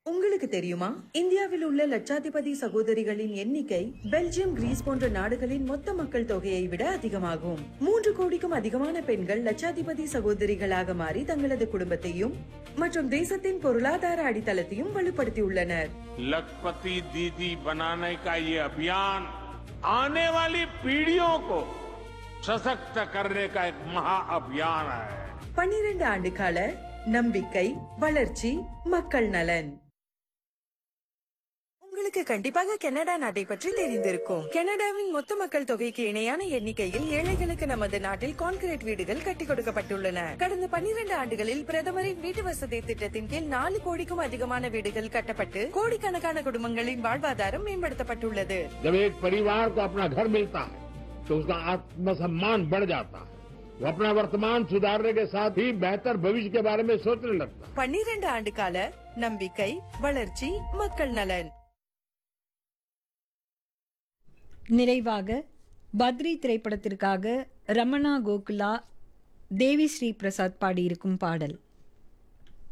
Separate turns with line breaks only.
உங்களுக்கு தெரியுமா இந்தியாவில் உள்ள லட்சாதிபதி சகோதரிகளின் எண்ணிக்கை பெல்ஜியம் கிரீஸ் போன்ற நாடுகளின் மொத்த மக்கள் தொகையை விட அதிகமாகும் மூன்று கோடிக்கும் அதிகமான பெண்கள் லட்சாதிபதி சகோதரிகளாக மாறி தங்களது குடும்பத்தையும் மற்றும் தேசத்தின் பொருளாதார அடித்தளத்தையும் வலுப்படுத்தியுள்ளனர்
लखपति दीदी बनाने का ये अभियान आने वाली पीढ़ियों को सशक्त करने का एक महाअभियान है
பன்னிரண்டு ஆண்டு கால நம்பிக்கை வளர்ச்சி மக்கள் நலன் உங்களுக்கு கண்டிப்பாக கனடா நாட்டை பற்றி தெரிந்திருக்கும் கனடாவின் மொத்த மக்கள் தொகைக்கு இணையான எண்ணிக்கையில் ஏழைகளுக்கு நமது நாட்டில் கான்கிரீட் வீடுகள் கட்டிக் கொடுக்கப்பட்டுள்ளன கடந்த பன்னிரண்டு ஆண்டுகளில் பிரதமரின் வீட்டு வசதி திட்டத்தின் கீழ் நாலு கோடிக்கும் அதிகமான வீடுகள் கட்டப்பட்டு கோடிக்கணக்கான குடும்பங்களின் வாழ்வாதாரம் மேம்படுத்தப்பட்டுள்ளது
जब एक परिवार को अपना घर मिलता है तो उसका आत्मसम्मान बढ़ जाता है वो अपना वर्तमान सुधारने के साथ ही बेहतर भविष्य के बारे में सोचने लगता है
பன்னிரண்டு ஆண்டு கால நம்பிக்கை வளர்ச்சி மக்கள் நலன்
நிறைவாக பத்ரி திரைப்படத்திற்காக ரமணா கோகுலா தேவி ஸ்ரீ பிரசாத் பாடியிருக்கும் பாடல்